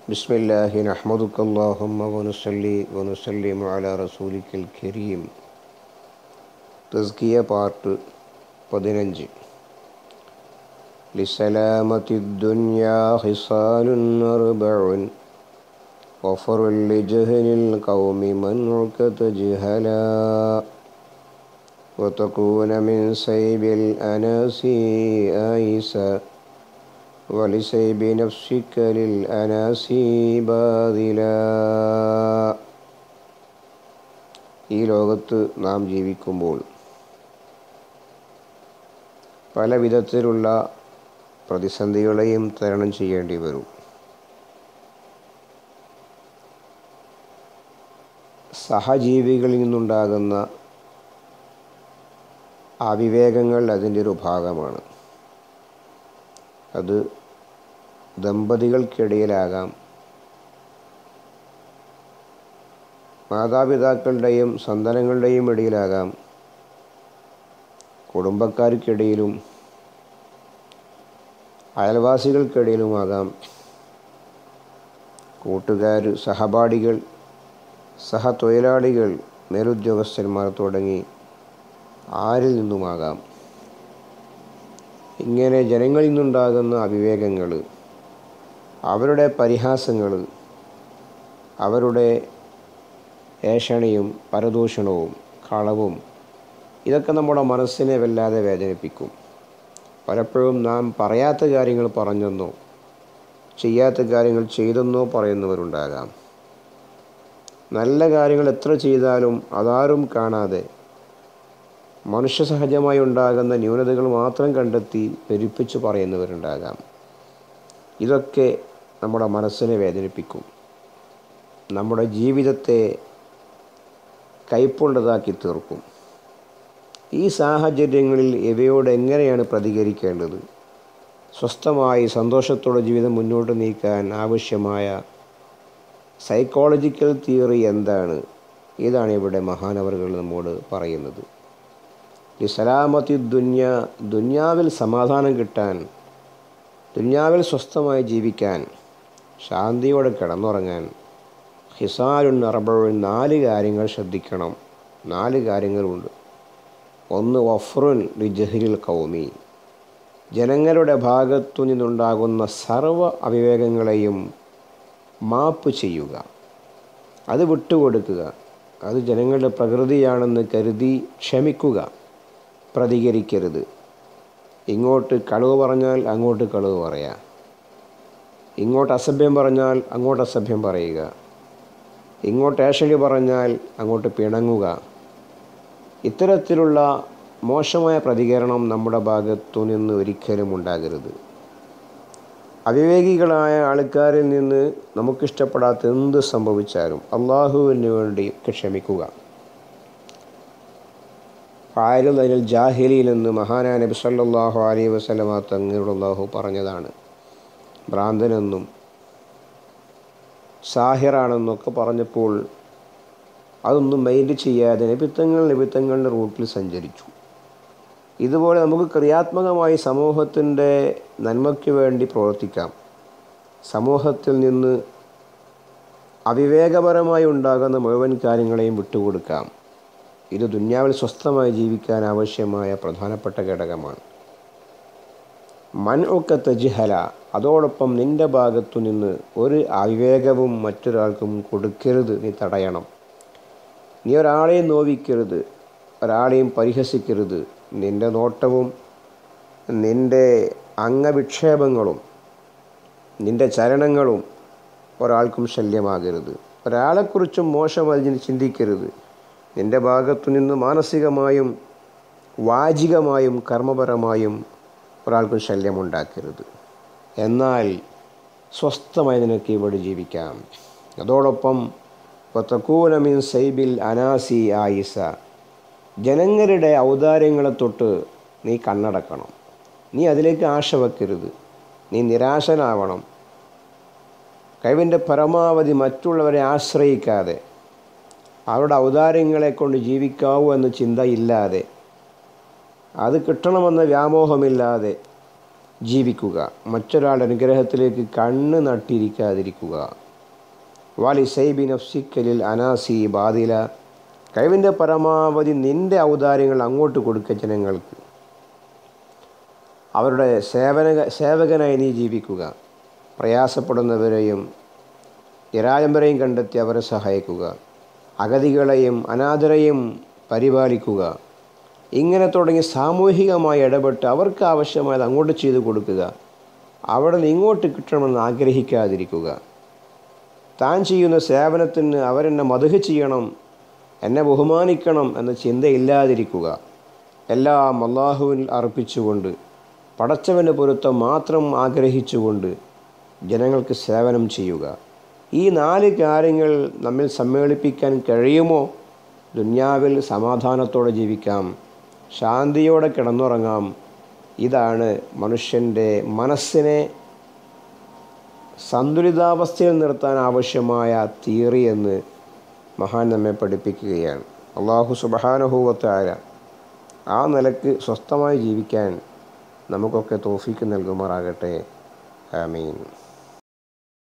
بسم الله نحمدك اللهم ونصلي ونسلم على رسولك الكريم തസ്കിയ part പതിനഞ്ച് لسلامة الدنيا خصال أربع وفر لجهل القوم منعك تجهلا وتكون من سيب الأناسي آيسا ولسيب نفسك للأناسي باذلا ഈ ലോകത്ത് നാം ജീവിക്കുമ്പോൾ പല വിധത്തിലുള്ള പ്രതിസന്ധികളെയും തരണം ചെയ്യേണ്ടി വരും സഹജീവികളിൽ നിന്നുണ്ടാകുന്ന അവിവേകങ്ങൾ അതിൻ്റെ ഒരു ഭാഗമാണ് അത് ദമ്പതികൾക്കിടയിലാകാം മാതാപിതാക്കളുടെയും സന്താനങ്ങളുടെയും ഇടയിലാകാം കുടുംബക്കാർക്കിടയിലും അയൽവാസികൾക്കിടയിലുമാകാം കൂട്ടുകാർ സഹപാഠികൾ സഹതൊഴിലാളികൾ മേലുദ്യോഗസ്ഥന്മാർ തുടങ്ങി ആരിൽ നിന്നുമാകാം ഇങ്ങനെ ജനങ്ങളിൽ നിന്നുണ്ടാകുന്ന അവിവേകങ്ങൾ അവരുടെ പരിഹാസങ്ങൾ അവരുടെ ഏഷണിയും പരദൂഷണവും കളവും ഇതൊക്കെ നമ്മുടെ മനസ്സിനെ വല്ലാതെ വേദനിപ്പിക്കും പലപ്പോഴും നാം പറയാത്ത കാര്യങ്ങൾ പറഞ്ഞെന്നോ ചെയ്യാത്ത കാര്യങ്ങൾ ചെയ്തെന്നോ പറയുന്നവരുണ്ടാകാം നല്ല കാര്യങ്ങൾ എത്ര ചെയ്താലും അതാരും കാണാതെ മനുഷ്യ സഹജമായി ഉണ്ടാകുന്ന ന്യൂനതകൾ മാത്രം കണ്ടെത്തി പെരുപ്പിച്ച് പറയുന്നവരുണ്ടാകാം ഇതൊക്കെ നമ്മുടെ മനസ്സിനെ വേദനിപ്പിക്കും നമ്മുടെ ജീവിതത്തെ കൈപ്പുള്ളതാക്കി തീർക്കും ഈ സാഹചര്യങ്ങളിൽ ഇവയോട് എങ്ങനെയാണ് പ്രതികരിക്കേണ്ടത് സ്വസ്ഥമായി സന്തോഷത്തോടെ ജീവിതം മുന്നോട്ട് നീക്കാൻ ആവശ്യമായ സൈക്കോളജിക്കൽ തിയറി എന്താണ് ഇതാണ് ഇവിടെ മഹാനവറുകൾ നമ്മോട് പറയുന്നത് ഈ സലാമത്തി ദുന്യ ദുന്യാവിൽ സമാധാനം കിട്ടാൻ ദുന്യാവിൽ സ്വസ്ഥമായി ജീവിക്കാൻ ശാന്തിയോടെ കിടന്നുറങ്ങാൻ ഹിസാലുൻ അറബഴുൻ നാല് കാര്യങ്ങൾ ശ്രദ്ധിക്കണം നാല് കാര്യങ്ങളുണ്ട് ഒന്ന് വഫ്റുൻ ലിജഹ്രിൽ കൗമി ജനങ്ങളുടെ ഭാഗത്തു നിന്നുണ്ടാകുന്ന സർവ അവിവേകങ്ങളെയും മാപ്പ് ചെയ്യുക അത് വിട്ടുകൊടുക്കുക അത് ജനങ്ങളുടെ പ്രകൃതിയാണെന്ന് കരുതി ക്ഷമിക്കുക പ്രതികരിക്കരുത് ഇങ്ങോട്ട് കളവ് പറഞ്ഞാൽ അങ്ങോട്ട് കളവ് പറയാം ഇങ്ങോട്ട് അസഭ്യം പറഞ്ഞാൽ അങ്ങോട്ട് അസഭ്യം പറയുക ഇങ്ങോട്ട് ഏഷണി പറഞ്ഞാൽ അങ്ങോട്ട് പിണങ്ങുക ഇത്തരത്തിലുള്ള മോശമായ പ്രതികരണം നമ്മുടെ ഭാഗത്തു നിന്ന് ഒരിക്കലും ഉണ്ടാകരുത് അവിവേകികളായ ആൾക്കാരിൽ നിന്ന് നമുക്കിഷ്ടപ്പെടാത്ത എന്ത് സംഭവിച്ചാലും അള്ളാഹുവിന് വേണ്ടി ക്ഷമിക്കുക ആയിരം അതിൽ ജാഹിലിയിൽ നിന്ന് മഹാനാ നബി സല്ലാഹു അലൈ വസ്ലമ തങ്ങളുടെ അള്ളാഹു പറഞ്ഞതാണ് ഭ്രാന്തനെന്നും സാഹിറാണെന്നൊക്കെ പറഞ്ഞപ്പോൾ അതൊന്നും മൈൻഡ് ചെയ്യാതെ നിബിത്തങ്ങൾ നിബിത്തങ്ങളുടെ റൂട്ടിൽ സഞ്ചരിച്ചു ഇതുപോലെ നമുക്ക് ക്രിയാത്മകമായി സമൂഹത്തിൻ്റെ നന്മയ്ക്ക് വേണ്ടി പ്രവർത്തിക്കാം സമൂഹത്തിൽ നിന്ന് അവിവേകപരമായി ഉണ്ടാകുന്ന മുഴുവൻ കാര്യങ്ങളെയും വിട്ടുകൊടുക്കാം ഇത് ദുന്യാവിൽ സ്വസ്ഥമായി ജീവിക്കാൻ ആവശ്യമായ പ്രധാനപ്പെട്ട ഘടകമാണ് മൻ ഒക്കത്തെ ജിഹല അതോടൊപ്പം നിൻ്റെ ഭാഗത്തു നിന്ന് ഒരു അവിവേകവും മറ്റൊരാൾക്കും കൊടുക്കരുത് നീ തടയണം നീ ഒരാളെയും നോവിക്കരുത് ഒരാളെയും പരിഹസിക്കരുത് നിൻ്റെ നോട്ടവും നിൻ്റെ അംഗവിക്ഷേപങ്ങളും നിൻ്റെ ചലനങ്ങളും ഒരാൾക്കും ശല്യമാകരുത് ഒരാളെക്കുറിച്ചും മോശം അതിന് ചിന്തിക്കരുത് നിൻ്റെ ഭാഗത്തു നിന്ന് മാനസികമായും വാചികമായും കർമ്മപരമായും ഒരാൾക്കും ശല്യമുണ്ടാക്കരുത് എന്നാൽ സ്വസ്ഥമായി നിനക്ക് ഇവിടെ ജീവിക്കാം അതോടൊപ്പം തക്കൂനമിൻ സൈബിൽ അനാസി ആയിസ ജനങ്ങളുടെ ഔദാര്യങ്ങളെ തൊട്ട് നീ കണ്ണടക്കണം നീ അതിലേക്ക് ആശ വെക്കരുത് നീ നിരാശനാവണം കഴിവിൻ്റെ പരമാവധി മറ്റുള്ളവരെ ആശ്രയിക്കാതെ അവരുടെ ഔദാര്യങ്ങളെ കൊണ്ട് ജീവിക്കാവൂ എന്ന ചിന്തയില്ലാതെ അത് കിട്ടണമെന്ന വ്യാമോഹമില്ലാതെ ജീവിക്കുക മറ്റൊരാളുടെ അനുഗ്രഹത്തിലേക്ക് കണ്ണ് നട്ടിരിക്കാതിരിക്കുക വാലി സൈബി നഫ്സിക്കലിൽ അനാസി ബാദില കഴിവിൻ്റെ പരമാവധി നിൻ്റെ ഔദാര്യങ്ങൾ അങ്ങോട്ട് കൊടുക്കുക ജനങ്ങൾക്ക് അവരുടെ സേവന സേവകനായി നീ ജീവിക്കുക പ്രയാസപ്പെടുന്നവരെയും നിരാലംബരെയും കണ്ടെത്തി അവരെ സഹായിക്കുക അഗതികളെയും അനാഥരെയും പരിപാലിക്കുക ഇങ്ങനെ തുടങ്ങി സാമൂഹികമായി ഇടപെട്ട് അവർക്ക് ആവശ്യമായത് അങ്ങോട്ട് ചെയ്തു കൊടുക്കുക അവിടെ നിന്ന് ഇങ്ങോട്ട് കിട്ടണമെന്ന് ആഗ്രഹിക്കാതിരിക്കുക താൻ ചെയ്യുന്ന സേവനത്തിന് അവരെന്നെ മധുഹ ചെയ്യണം എന്നെ ബഹുമാനിക്കണം എന്ന ചിന്തയില്ലാതിരിക്കുക എല്ലാം അള്ളാഹുവിൽ അർപ്പിച്ചുകൊണ്ട് പടച്ചവൻ്റെ പൊരുത്തം മാത്രം ആഗ്രഹിച്ചുകൊണ്ട് ജനങ്ങൾക്ക് സേവനം ചെയ്യുക ഈ നാല് കാര്യങ്ങൾ നമ്മിൽ സമ്മേളിപ്പിക്കാൻ കഴിയുമോ ദുന്യാവിൽ സമാധാനത്തോടെ ജീവിക്കാം ശാന്തിയോടെ കിടന്നുറങ്ങാം ഇതാണ് മനുഷ്യൻ്റെ മനസ്സിനെ സന്തുലിതാവസ്ഥയിൽ നിർത്താൻ ആവശ്യമായ തിയറി എന്ന് മഹാൻ നമ്മെ പഠിപ്പിക്കുകയാണ് അള്ളാഹു സുബഹാനുഭൂവത്തായ ആ നിലക്ക് സ്വസ്ഥമായി ജീവിക്കാൻ നമുക്കൊക്കെ തോഫിക്ക് നൽകുമാറാകട്ടെ ആമീൻ